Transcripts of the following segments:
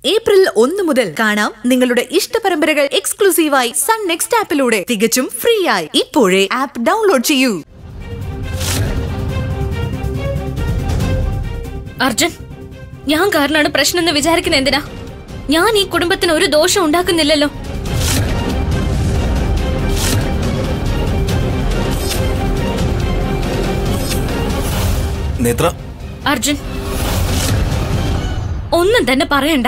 April ഒന്ന് മുതൽ കാണാം നിങ്ങളുടെ ഇഷ്ട പരമ്പരകൾ എക്സ്ക്ലൂസീവായി സൺ നെക്സ്റ്റ് ആപ്പിലൂടെ തികച്ചും ഫ്രീ ആയി ഇപ്പോഴേ ആപ്പ് ഡൗൺലോഡ് ചെയ്യൂ അർജുൻ ഞാൻ കാരണമാണ് പ്രശ്നം എന്ന് വിചാരിക്കുന്ന എന്തിനാ ഞാൻ ഈ കുടുംബത്തിന് ഒരു ദോഷം ഉണ്ടാക്കുന്നില്ലല്ലോ നേത്ര അർജുൻ ഒന്നും തന്നെ പറയണ്ട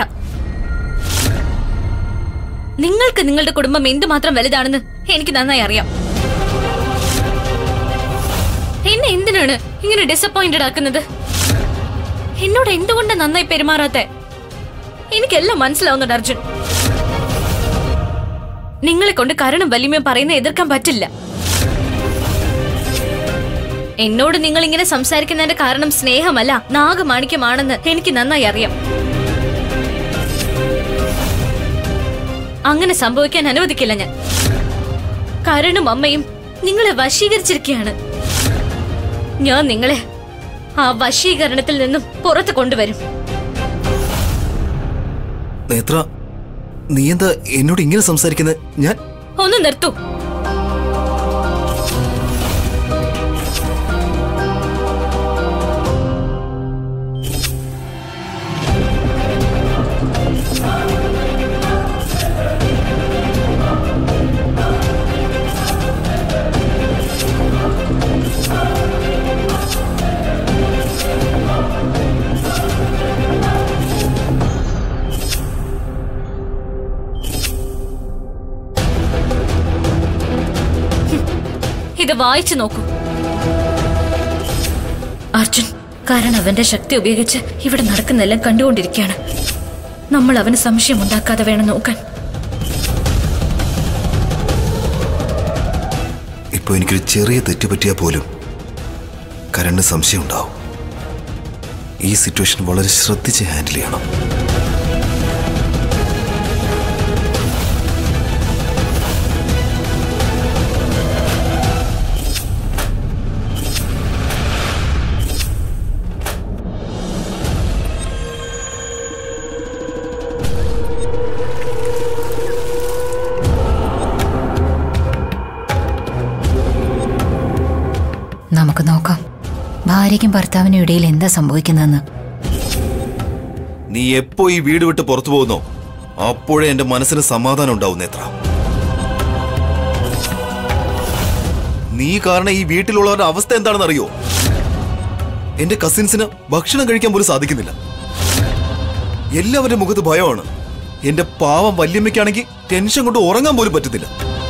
നിങ്ങൾക്ക് നിങ്ങളുടെ കുടുംബം എന്തുമാത്രം വലുതാണെന്ന് എനിക്ക് നന്നായി അറിയാം എന്നെ എന്തിനാണ് ഇങ്ങനെ ഡിസപ്പോയിന്റഡ് ആക്കുന്നത് എന്നോട് എന്തുകൊണ്ട് നന്നായി പെരുമാറാത്തെ എനിക്കെല്ലാം മനസ്സിലാവുന്നുണ്ട് അർജുൻ നിങ്ങളെ കൊണ്ട് കരണം വലിയ പറയുന്ന എതിർക്കാൻ പറ്റില്ല എന്നോട് നിങ്ങൾ ഇങ്ങനെ സംസാരിക്കുന്നതിന്റെ കാരണം സ്നേഹമല്ല നാഗമാണിക്യമാണെന്ന് എനിക്ക് നന്നായി അറിയാം അങ്ങനെ സംഭവിക്കാൻ അനുവദിക്കില്ല ഞാൻ കരണും അമ്മയും നിങ്ങളെ വശീകരിച്ചിരിക്കുകയാണ് ഞാൻ നിങ്ങളെ ആ വശീകരണത്തിൽ നിന്നും പുറത്ത് കൊണ്ടുവരും നേത്ര നീ എന്താ എന്നോട് ഇങ്ങനെ സംസാരിക്കുന്നത് ഞാൻ ഒന്ന് നിർത്തൂ ഇത് വായിച്ചു നോക്കൂ അർജുൻ കാരണം അവന്റെ ശക്തി ഉപയോഗിച്ച് ഇവിടെ നടക്കുന്നെല്ലാം കണ്ടുകൊണ്ടിരിക്കുകയാണ് നമ്മൾ അവന് സംശയം ഉണ്ടാക്കാതെ വേണം നോക്കാൻ ഇപ്പൊ എനിക്കൊരു ചെറിയ തെറ്റ് പറ്റിയാൽ പോലും കരണ്ട് സംശയം ഉണ്ടാവും ഈ സിറ്റുവേഷൻ വളരെ ശ്രദ്ധിച്ച് ഹാൻഡിൽ ചെയ്യണം നമുക്ക് നോക്കാം ഭാര്യയ്ക്കും ഭർത്താവിനും ഇടയിൽ എന്താ സംഭവിക്കുന്നതെന്ന് നീ എപ്പോ ഈ വീട് വിട്ട് പുറത്തു പോകുന്നോ അപ്പോഴേ എന്റെ മനസ്സിന് സമാധാനം ഉണ്ടാവും നേത്ര നീ കാരണം ഈ വീട്ടിലുള്ളവരുടെ അവസ്ഥ എന്താണെന്ന് അറിയോ എന്റെ കസിൻസിന് ഭക്ഷണം കഴിക്കാൻ പോലും സാധിക്കുന്നില്ല എല്ലാവരുടെ മുഖത്ത് ഭയമാണ് എന്റെ പാവം വല്യമ്മയ്ക്കാണെങ്കിൽ ടെൻഷൻ കൊണ്ട് ഉറങ്ങാൻ പോലും പറ്റുന്നില്ല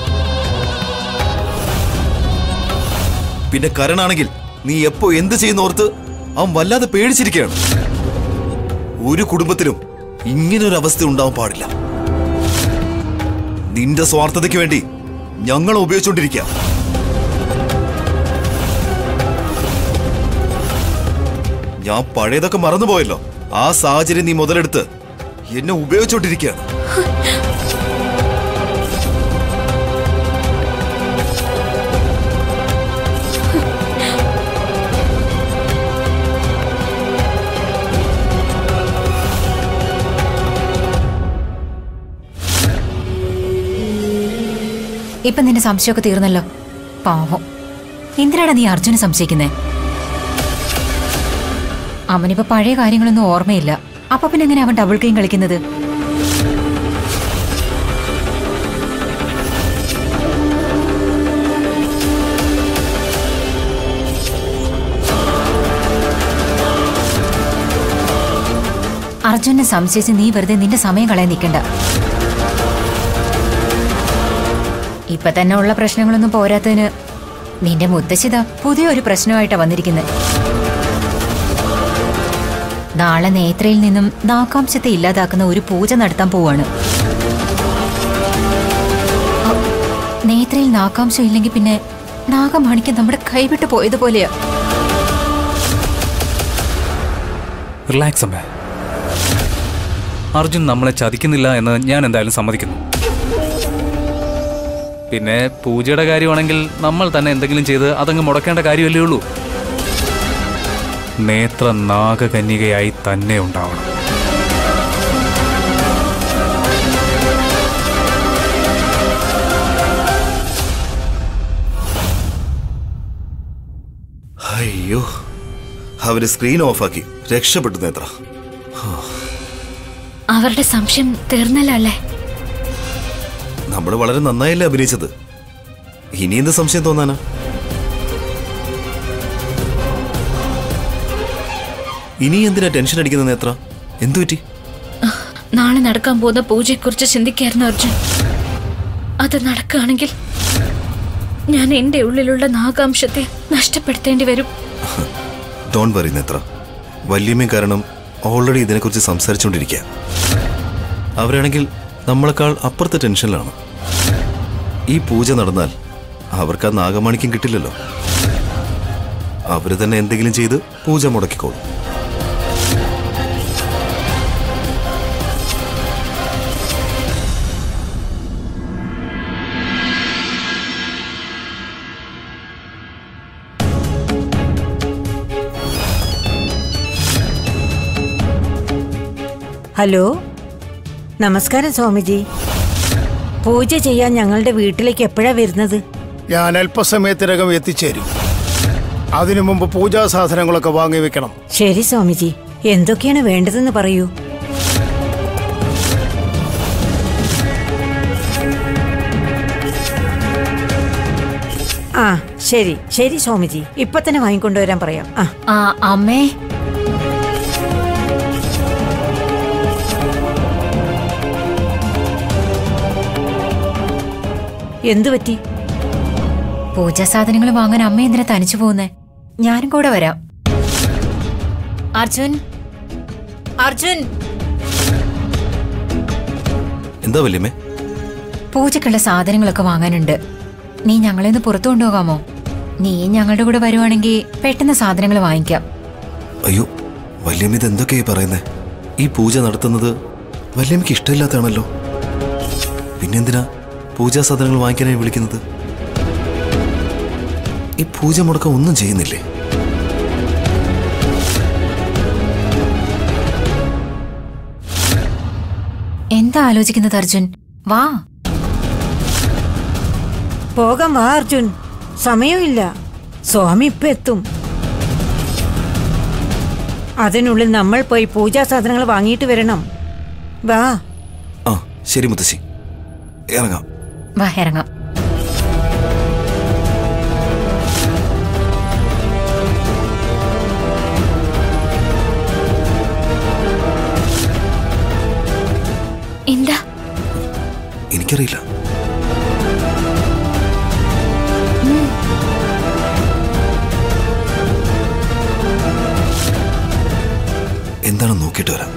പിന്നെ കരണാണെങ്കിൽ നീ എപ്പോ എന്ത് ചെയ്യുന്നോർത്ത് അവൻ വല്ലാതെ പേടിച്ചിരിക്കുകയാണ് ഒരു കുടുംബത്തിലും ഇങ്ങനൊരു അവസ്ഥ ഉണ്ടാവാൻ പാടില്ല നിന്റെ സ്വാർത്ഥതയ്ക്ക് വേണ്ടി ഞങ്ങൾ ഉപയോഗിച്ചുകൊണ്ടിരിക്കുക ഞാൻ പഴയതൊക്കെ മറന്നുപോയല്ലോ ആ സാഹചര്യം നീ മുതലെടുത്ത് എന്നെ ഉപയോഗിച്ചുകൊണ്ടിരിക്കുകയാണ് ഇപ്പൊ നിന്റെ സംശയമൊക്കെ തീർന്നല്ലോ പാവം എന്തിനാണ് നീ അർജുനെ സംശയിക്കുന്നേ അവനിപ്പോ പഴയ കാര്യങ്ങളൊന്നും ഓർമ്മയില്ല അപ്പൊ പിന്നെ എങ്ങനെ അവൻ ഡബിൾ ഗെയിം കളിക്കുന്നത് അർജുനെ സംശയിച്ച് നീ വെറുതെ നിന്റെ സമയം കളയാൻ നിൽക്കണ്ട ഇപ്പൊ തന്നെ ഉള്ള പ്രശ്നങ്ങളൊന്നും പോരാത്തതിന് നിന്റെ മുത്തശ്ശിത പുതിയൊരു പ്രശ്നമായിട്ടാ വന്നിരിക്കുന്നത് നാളെ നേത്രയിൽ നിന്നും നാക്കാംശത്തെ ഇല്ലാതാക്കുന്ന ഒരു പൂജ നടത്താൻ പോവാണ് അ, നേത്രയിൽ നാക്കാംശം ഇല്ലെങ്കിൽ പിന്നെ നാഗമാണിക്ക് നമ്മുടെ കൈവിട്ട് പോയതുപോലെയാ റിലാക്സ് അമ്മേ അർജുൻ നമ്മളെ ചതിക്കുന്നില്ല എന്ന് ഞാൻ എന്തായാലും സമ്മതിക്കുന്നു പിന്നെ പൂജയുടെ കാര്യമാണെങ്കിൽ നമ്മൾ തന്നെ എന്തെങ്കിലും ചെയ്ത് അതങ്ങ് മുടക്കേണ്ട കാര്യമല്ലേ ഉള്ളൂ നേത്ര നാഗകന്യകയായി തന്നെ ഉണ്ടാവണം അവര് സ്ക്രീൻ ഓഫാക്കി രക്ഷപ്പെട്ടു നേത്ര അവരുടെ സംശയം തീർന്നല്ലോ അല്ലേ നമ്മൾ വളരെ നന്നായല്ലേ അഭിനയിച്ചത് ഇനി എന്ത് സംശയം തോന്നാനാ ഇനി എന്തിനാ ടെൻഷൻ അടിക്കുന്ന നേത്ര എന്തു പറ്റി നാളെ നടക്കാൻ പോകുന്ന പൂജയെക്കുറിച്ച് ചിന്തിക്കായിരുന്നു അർജുൻ അത് നടക്കുകയാണെങ്കിൽ ഞാൻ എന്റെ ഉള്ളിലുള്ള നാഗാംശത്തെ നഷ്ടപ്പെടുത്തേണ്ടി വരും ഡോൺ വറി നേത്ര വല്യമ്മയും കാരണം ഓൾറെഡി ഇതിനെക്കുറിച്ച് സംസാരിച്ചുകൊണ്ടിരിക്കുക അവരാണെങ്കിൽ നമ്മളെക്കാൾ അപ്പുറത്തെ ടെൻഷനിലാണ് ഈ പൂജ നടന്നാൽ അവർക്ക് ആ നാഗമാണിക്യം കിട്ടില്ലല്ലോ അവര് തന്നെ എന്തെങ്കിലും ചെയ്ത് പൂജ മുടക്കിക്കോളും ഹലോ നമസ്കാരം സ്വാമിജി പൂജ ചെയ്യാൻ ഞങ്ങളുടെ വീട്ടിലേക്ക് എപ്പോഴാ വരുന്നത് ഞാൻ അല്പസമയത്തിനകം എത്തിച്ചേരും അതിനു മുമ്പ് പൂജാ സാധനങ്ങളൊക്കെ വാങ്ങി വെക്കണം ശരി സ്വാമിജി എന്തൊക്കെയാണ് വേണ്ടതെന്ന് പറയൂ ആ ശരി ശരി സ്വാമിജി ഇപ്പൊ തന്നെ വാങ്ങിക്കൊണ്ടുവരാൻ പറയാം ആ ആ അമ്മേ എന്തു പറ്റി പൂജാ സാധനങ്ങൾ വാങ്ങാൻ അമ്മ എന്തിനാ തനിച്ചു പോകുന്നേ ഞാനും കൂടെ വരാം അർജുൻ അർജുൻ എന്താ വല്യമ്മേ പൂജക്കുള്ള സാധനങ്ങളൊക്കെ വാങ്ങാനുണ്ട് നീ ഞങ്ങളെ ഒന്ന് പുറത്തു കൊണ്ടുപോകാമോ നീ ഞങ്ങളുടെ കൂടെ വരുവാണെങ്കിൽ പെട്ടെന്ന് സാധനങ്ങൾ വാങ്ങിക്കാം അയ്യോ വല്യമ്മ ഇത് എന്തൊക്കെയായി പറയുന്നേ ഈ പൂജ നടത്തുന്നത് വല്യമ്മയ്ക്ക് ഇഷ്ടമില്ലാത്തതാണല്ലോ പിന്നെന്തിനാ പൂജാ സാധനങ്ങൾ വാങ്ങിക്കാനായി വിളിക്കുന്നത് ഈ പൂജ മുടക്കം ഒന്നും ചെയ്യുന്നില്ലേ എന്താ ആലോചിക്കുന്നത് അർജുൻ വാ പോകാം വാ അർജുൻ സമയമില്ല സ്വാമി ഇപ്പൊ എത്തും അതിനുള്ളിൽ നമ്മൾ പോയി പൂജാ സാധനങ്ങൾ വാങ്ങിയിട്ട് വരണം വാ ആ ശരി മുത്തശ്ശി ഇറങ്ങാം വാ ഇറങ്ങാം എന്താ എനിക്കറിയില്ല എന്താണെന്ന് നോക്കിയിട്ട് വരാം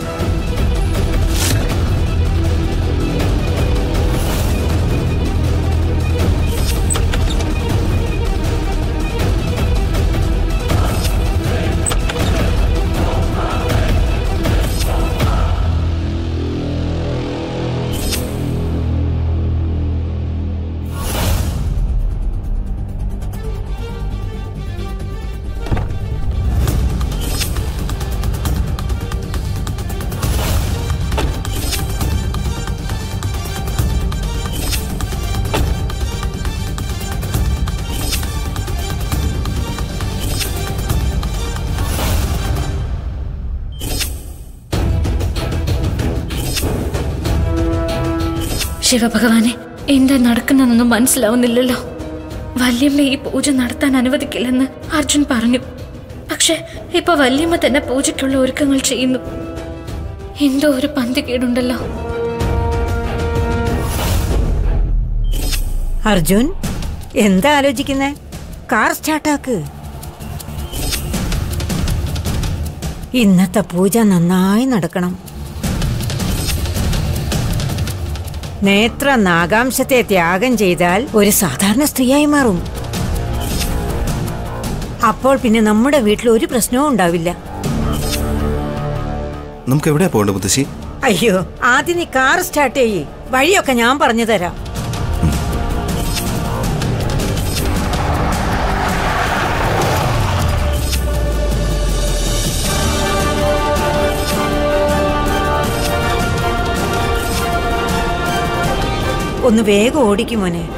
ശിവഭഗവാനെ എന്താ നടക്കുന്നതെന്നൊന്നും മനസ്സിലാവുന്നില്ലല്ലോ വല്യമ്മ ഈ പൂജ നടത്താൻ അനുവദിക്കില്ലെന്ന് അർജുൻ പറഞ്ഞു പക്ഷെ ഇപ്പൊ വല്യമ്മ തന്നെ പൂജയ്ക്കുള്ള ഒരുക്കങ്ങൾ ചെയ്യുന്നു എന്തോ ഒരു പന്തികേടുണ്ടല്ലോ അർജുൻ എന്താ ആലോചിക്കുന്നേ കാർ സ്റ്റാർട്ടാക്ക് ഇന്നത്തെ പൂജ നന്നായി നടക്കണം നേത്ര നാഗാംശത്തെ ത്യാഗം ചെയ്താൽ ഒരു സാധാരണ സ്ത്രീയായി മാറും അപ്പോൾ പിന്നെ നമ്മുടെ വീട്ടിൽ ഒരു പ്രശ്നവും ഉണ്ടാവില്ല നമുക്ക് എവിടെയാ പോകേണ്ടത് മുത്തശ്ശി അയ്യോ ആദ്യം നീ കാർ സ്റ്റാർട്ട് ചെയ്യ് വഴിയൊക്കെ ഞാൻ പറഞ്ഞു തരാം ഒന്ന് വേഗം ഓടിക്കും മോനെ